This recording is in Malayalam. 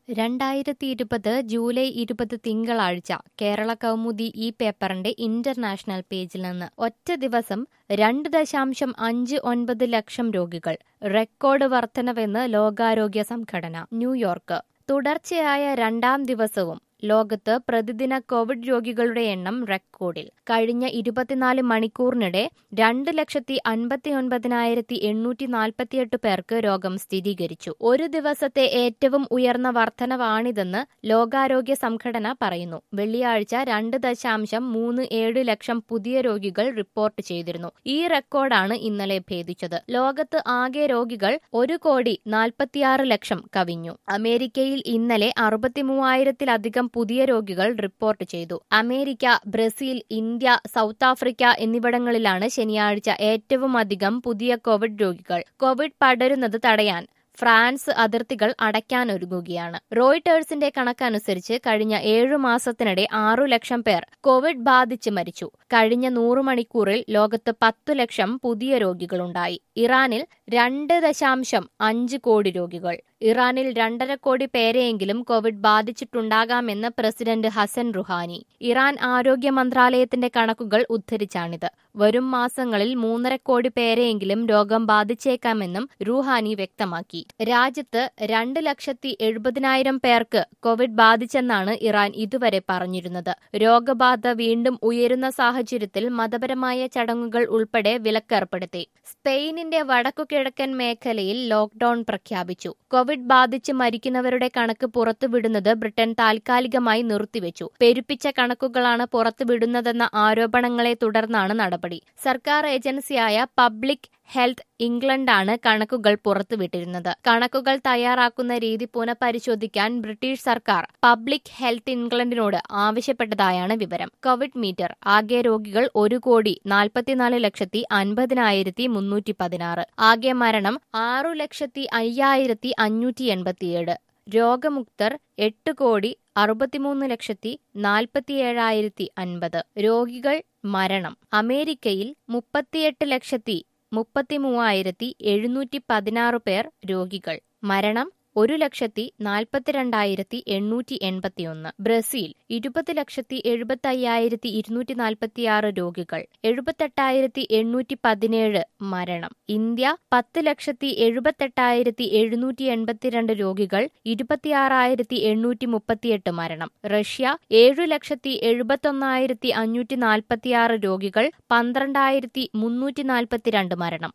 രണ്ടായിരത്തി ഇരുപത് ജൂലൈ ഇരുപത് തിങ്കളാഴ്ച കേരള കൗമുദി ഈ പേപ്പറിന്റെ ഇന്റർനാഷണൽ പേജിൽ നിന്ന് ഒറ്റ ദിവസം രണ്ട് ദശാംശം അഞ്ച് ഒൻപത് ലക്ഷം രോഗികൾ റെക്കോർഡ് വർധനവെന്ന് ലോകാരോഗ്യ സംഘടന ന്യൂയോർക്ക് തുടർച്ചയായ രണ്ടാം ദിവസവും ലോകത്ത് പ്രതിദിന കോവിഡ് രോഗികളുടെ എണ്ണം റെക്കോർഡിൽ കഴിഞ്ഞ ഇരുപത്തിനാല് മണിക്കൂറിനിടെ രണ്ട് ലക്ഷത്തി അൻപത്തി ഒൻപതിനായിരത്തി എണ്ണൂറ്റി നാൽപ്പത്തിയെട്ട് പേർക്ക് രോഗം സ്ഥിരീകരിച്ചു ഒരു ദിവസത്തെ ഏറ്റവും ഉയർന്ന വർധനവാണിതെന്ന് ലോകാരോഗ്യ സംഘടന പറയുന്നു വെള്ളിയാഴ്ച രണ്ട് ദശാംശം മൂന്ന് ഏഴ് ലക്ഷം പുതിയ രോഗികൾ റിപ്പോർട്ട് ചെയ്തിരുന്നു ഈ റെക്കോർഡാണ് ഇന്നലെ ഭേദിച്ചത് ലോകത്ത് ആകെ രോഗികൾ ഒരു കോടി നാൽപ്പത്തിയാറ് ലക്ഷം കവിഞ്ഞു അമേരിക്കയിൽ ഇന്നലെ അറുപത്തിമൂവായിരത്തിലധികം പുതിയ രോഗികൾ റിപ്പോർട്ട് ചെയ്തു America Brazil India South Africa എന്നിവിടങ്ങളിലാണ് ശനിയാഴ്ച ഏറ്റവും അധികം പുതിയ കോവിഡ് രോഗികൾ കോവിഡ് പടരുന്നത് തടയാൻ ഫ്രാൻസ് അതിർത്തികൾ അടയ്ക്കാനൊരുങ്ങുകയാണ് റോയിട്ടേഴ്സിന്റെ കണക്കനുസരിച്ച് കഴിഞ്ഞ ഏഴു മാസത്തിനിടെ ആറു ലക്ഷം പേർ കോവിഡ് ബാധിച്ച് മരിച്ചു കഴിഞ്ഞ നൂറു മണിക്കൂറിൽ ലോകത്ത് പത്തു ലക്ഷം പുതിയ രോഗികളുണ്ടായി ഇറാനിൽ രണ്ട് ദശാംശം അഞ്ച് കോടി രോഗികൾ ഇറാനിൽ രണ്ടര കോടി പേരെയെങ്കിലും കോവിഡ് ബാധിച്ചിട്ടുണ്ടാകാമെന്ന് പ്രസിഡന്റ് ഹസൻ റുഹാനി ഇറാൻ ആരോഗ്യ മന്ത്രാലയത്തിന്റെ കണക്കുകൾ ഉദ്ധരിച്ചാണിത് വരും മാസങ്ങളിൽ മൂന്നര കോടി പേരെയെങ്കിലും രോഗം ബാധിച്ചേക്കാമെന്നും റുഹാനി വ്യക്തമാക്കി രാജ്യത്ത് രണ്ട് ലക്ഷത്തി എഴുപതിനായിരം പേർക്ക് കോവിഡ് ബാധിച്ചെന്നാണ് ഇറാൻ ഇതുവരെ പറഞ്ഞിരുന്നത് രോഗബാധ വീണ്ടും ഉയരുന്ന സാഹചര്യത്തിൽ മതപരമായ ചടങ്ങുകൾ ഉൾപ്പെടെ വിലക്കേർപ്പെടുത്തി സ്പെയിനിന്റെ വടക്കുകിഴക്കൻ മേഖലയിൽ ലോക്ഡൌൺ പ്രഖ്യാപിച്ചു കോവിഡ് ബാധിച്ച് മരിക്കുന്നവരുടെ കണക്ക് പുറത്തുവിടുന്നത് ബ്രിട്ടൻ താൽക്കാലികമായി നിർത്തിവെച്ചു പെരുപ്പിച്ച കണക്കുകളാണ് പുറത്തുവിടുന്നതെന്ന ആരോപണങ്ങളെ തുടർന്നാണ് നടപടി സർക്കാർ ഏജൻസിയായ പബ്ലിക് ഹെൽത്ത് ഇംഗ്ലണ്ടാണ് കണക്കുകൾ പുറത്തുവിട്ടിരുന്നത് കണക്കുകൾ തയ്യാറാക്കുന്ന രീതി പുനഃപരിശോധിക്കാൻ ബ്രിട്ടീഷ് സർക്കാർ പബ്ലിക് ഹെൽത്ത് ഇംഗ്ലണ്ടിനോട് ആവശ്യപ്പെട്ടതായാണ് വിവരം കോവിഡ് മീറ്റർ ആകെ രോഗികൾ ഒരു കോടി നാൽപ്പത്തിനാല് ലക്ഷത്തി അൻപതിനായിരത്തി മുന്നൂറ്റി പതിനാറ് ആകെ മരണം ആറു ലക്ഷത്തി അയ്യായിരത്തി അഞ്ഞൂറ്റി എൺപത്തിയേഴ് രോഗമുക്തർ എട്ട് കോടി അറുപത്തിമൂന്ന് ലക്ഷത്തി നാൽപ്പത്തിയേഴായിരത്തി അൻപത് രോഗികൾ മരണം അമേരിക്കയിൽ മുപ്പത്തിയെട്ട് ലക്ഷത്തി മുപ്പത്തിമൂവായിരത്തി എഴുന്നൂറ്റി പതിനാറ് പേർ രോഗികൾ മരണം ഒരു ലക്ഷത്തി നാൽപ്പത്തിരണ്ടായിരത്തി എണ്ണൂറ്റി എൺപത്തിയൊന്ന് ബ്രസീൽ ഇരുപത് ലക്ഷത്തി എഴുപത്തി അയ്യായിരത്തി ഇരുന്നൂറ്റി നാൽപ്പത്തിയാറ് രോഗികൾ എഴുപത്തെട്ടായിരത്തി എണ്ണൂറ്റി പതിനേഴ് മരണം ഇന്ത്യ പത്ത് ലക്ഷത്തി എഴുപത്തെട്ടായിരത്തി എഴുന്നൂറ്റി എൺപത്തിരണ്ട് രോഗികൾ ഇരുപത്തിയാറായിരത്തി എണ്ണൂറ്റി മുപ്പത്തിയെട്ട് മരണം റഷ്യ ഏഴു ലക്ഷത്തി എഴുപത്തൊന്നായിരത്തി അഞ്ഞൂറ്റി നാൽപ്പത്തിയാറ് രോഗികൾ പന്ത്രണ്ടായിരത്തി മുന്നൂറ്റി നാൽപ്പത്തിരണ്ട് മരണം